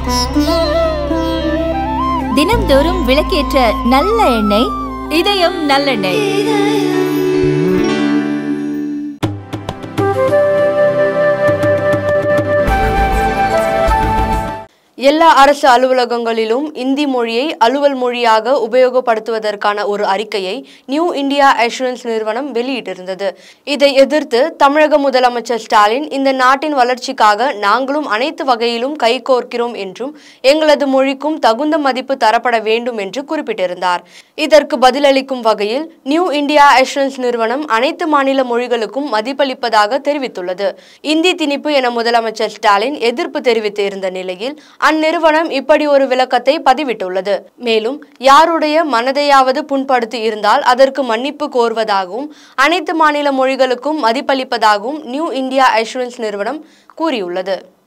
தினம்தோறும் விளக்கேற்ற நல்ல எண்ணெய் இதயம் நல்லெண்ணெய் எல்லா அரசு அலுவலகங்களிலும் இந்தி மொழியை அலுவல் மொழியாக உபயோகப்படுத்துவதற்கான ஒரு அறிக்கையை நியூ இந்தியா அஷூரன்ஸ் நிறுவனம் வெளியிட்டிருந்தது இதை எதிர்த்து தமிழக முதலமைச்சர் ஸ்டாலின் இந்த நாட்டின் வளர்ச்சிக்காக நாங்களும் அனைத்து வகையிலும் கைகோர்க்கிறோம் என்றும் எங்களது மொழிக்கும் தகுந்த மதிப்பு தரப்பட வேண்டும் என்று குறிப்பிட்டிருந்தார் இதற்கு பதிலளிக்கும் வகையில் நியூ இந்தியா அஷூரன்ஸ் நிறுவனம் அனைத்து மாநில மொழிகளுக்கும் மதிப்பளிப்பதாக தெரிவித்துள்ளது இந்தி திணிப்பு என முதலமைச்சர் ஸ்டாலின் எதிர்ப்பு தெரிவித்து இருந்த நிலையில் அந்நிறுவனம் இப்படி ஒரு விளக்கத்தை பதிவிட்டுள்ளது மேலும் யாருடைய மனதையாவது புண்படுத்தி இருந்தால் அதற்கு மன்னிப்பு கோருவதாகவும் அனைத்து மாநில மொழிகளுக்கும் மதிப்பளிப்பதாகவும் நியூ இந்தியா அஷூரன்ஸ் நிறுவனம் கூறியுள்ளது